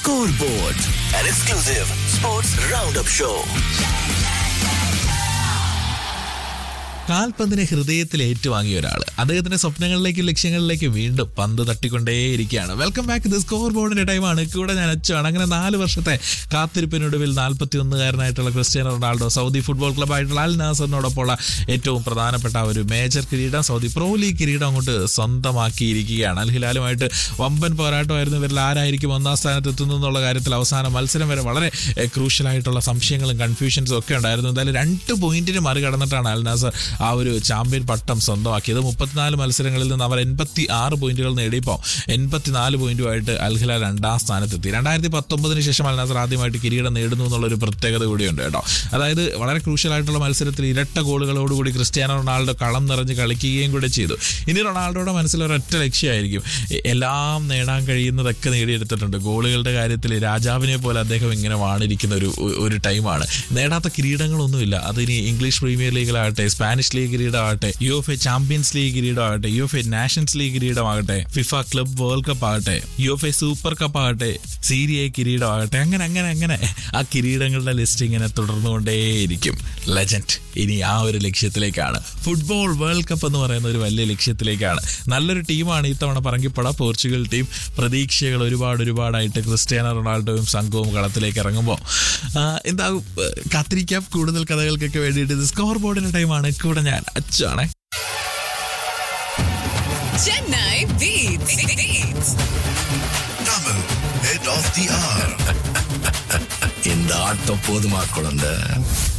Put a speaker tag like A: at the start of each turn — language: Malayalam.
A: Scoreboard, an exclusive sports roundup show.
B: കാൽപന്തിനെ ഹൃദയത്തിൽ ഏറ്റുവാങ്ങിയ ഒരാൾ അദ്ദേഹത്തിന്റെ സ്വപ്നങ്ങളിലേക്കും ലക്ഷ്യങ്ങളിലേക്കും വീണ്ടും പന്ത് തട്ടിക്കൊണ്ടേയിരിക്കുകയാണ് വെൽക്കം ബാക്ക് ദ സ്കോർ ബോർഡിന്റെ ടൈമാണ് കൂടെ ഞാൻ അച്ചാണ് അങ്ങനെ നാല് വർഷത്തെ കാത്തിരിപ്പിനൊടുവിൽ നാൽപ്പത്തി ഒന്നുകാരനായിട്ടുള്ള ക്രിസ്ത്യാനോ റൊണാൾഡോ സൗദി ഫുട്ബോൾ ക്ലബായിട്ടുള്ള അൽ നാസറിനോടൊപ്പമുള്ള ഏറ്റവും പ്രധാനപ്പെട്ട ആ ഒരു മേജർ കിരീടം സൗദി പ്രോ ലീഗ് കിരീടം അങ്ങോട്ട് സ്വന്തമാക്കിയിരിക്കുകയാണ് അൽ ഹിലാലുമായിട്ട് വമ്പൻ പോരാട്ടമായിരുന്നു ഇവരിൽ ആരായിരിക്കും ഒന്നാം സ്ഥാനത്ത് എത്തുന്നു എന്നുള്ള കാര്യത്തിൽ അവസാന മത്സരം വരെ വളരെ ക്രൂഷ്യലായിട്ടുള്ള സംശയങ്ങളും കൺഫ്യൂഷൻസും ഒക്കെ ഉണ്ടായിരുന്നു എന്തായാലും രണ്ട് പോയിന്റിന് മറികടന്നിട്ടാണ് അൽ നാസർ ആ ഒരു ചാമ്പ്യൻ പട്ടം സ്വന്തമാക്കിയത് മുപ്പത്തിനാല് മത്സരങ്ങളിൽ നിന്ന് അവർ എൺപത്തി ആറ് പോയിന്റുകൾ നേടിയപ്പോൾ എൺപത്തിനാല് പോയിന്റുമായിട്ട് അൽ ഹിലാൽ രണ്ടാം സ്ഥാനത്തെത്തി രണ്ടായിരത്തി പത്തൊമ്പതിന് ശേഷം അൽ നാസർ ആദ്യമായിട്ട് കിരീടം നേടുന്നു എന്നുള്ളൊരു പ്രത്യേകത കൂടിയുണ്ട് കേട്ടോ അതായത് വളരെ ക്രൂഷ്യലായിട്ടുള്ള മത്സരത്തിൽ ഇരട്ട ഗോളുകളോടുകൂടി ക്രിസ്ത്യാനോ റൊണാൾഡോ കളം നിറഞ്ഞ് കളിക്കുകയും കൂടെ ചെയ്തു ഇനി റൊണാൾഡോയുടെ മനസ്സിൽ ഒരൊറ്റ ലക്ഷ്യമായിരിക്കും എ- എല്ലാം നേടാൻ കഴിയുന്നതൊക്കെ നേടിയെടുത്തിട്ടുണ്ട് ഗോളുകളുടെ കാര്യത്തിൽ രാജാവിനെ പോലെ അദ്ദേഹം ഇങ്ങനെ വാണിരിക്കുന്ന ഒരു ഒരു ടൈമാണ് നേടാത്ത കിരീടങ്ങളൊന്നുമില്ല അതിനി ഇംഗ്ലീഷ് പ്രീമിയർ ലീഗിലാകട്ടെ സ്പാനിഷ് ലീഗ് കിരീടമാകട്ടെ U F A champions league കിരീടമാകട്ടെ U F A nations league കിരീടമാകട്ടെ ഫിഫ ക്ലബ് വേൾഡ് കപ്പ് ആകട്ടെ U F A super cup ആകട്ടെ സീരിയ കിരീടമാകട്ടെ അങ്ങനെ അങ്ങനെ അങ്ങനെ ആ കിരീടങ്ങളുടെ ലിസ്റ്റ് ഇങ്ങനെ തുടർന്നുകൊണ്ടേയിരിക്കും ലെജൻഡ് ഇനി ആ ഒരു ലക്ഷ്യത്തിലേക്കാണ് ഫുട്ബോൾ വേൾഡ് കപ്പ് എന്ന് പറയുന്ന ഒരു വലിയ ലക്ഷ്യത്തിലേക്കാണ് നല്ലൊരു ടീമാണ് ഇത്തവണ പറങ്കിപ്പട പോർച്ചുഗൽ ടീം പ്രതീക്ഷകൾ ഒരുപാട് ഒരുപാടായിട്ട് ക്രിസ്ത്യാനോ റൊണാൾഡോയും സംഘവും കളത്തിലേക്ക് ഇറങ്ങുമ്പോൾ എന്താകും കാത്തിരിക്കാം കൂടുതൽ കഥകൾക്കൊക്കെ വേണ്ടിയിട്ട് ഇത് സ്കോർ ബോർഡിന്റെ ടൈമാണ് കൂടെ ഞാൻ അച്ചാണേ
C: Chennai Beats. Beats.
A: Tamil, head of the hour.
B: இந்த ஆட்டம் போதுமா குழந்தை